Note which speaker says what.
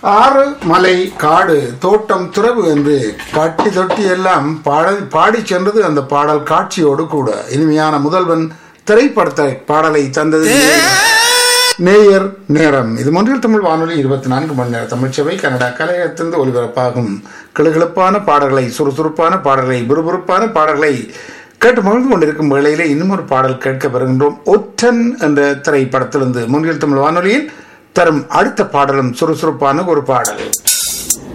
Speaker 1: ஆறு மலை காடு தோட்டம் துறவு என்று பட்டி தொட்டி எல்லாம் பாடல் பாடி சென்றது அந்த பாடல் காட்சியோடு கூட இனிமையான முதல்வன் திரைப்படத்தை பாடலை தந்தது நேயர் நேரம் இது மொன்றில் தமிழ் வானொலி இருபத்தி நான்கு மணி நேர தமிழ்ச்சபை கனடா கலையத்திலிருந்து ஒலிபரப்பாகும் கிளுகிழப்பான பாடல்களை சுறுசுறுப்பான பாடல்களை விறுவிறுப்பான பாடல்களை கேட்டு மகிழ்ந்து கொண்டிருக்கும் வேளையிலே இன்னும் ஒரு பாடல் கேட்க பெறுகின்றோம் ஒற்றன் என்ற திரைப்படத்திலிருந்து முன்னில் தமிழ் வானொலியில் தரும் அடுத்த பாடலும் சுறுசுறுப்பான ஒரு பாடல்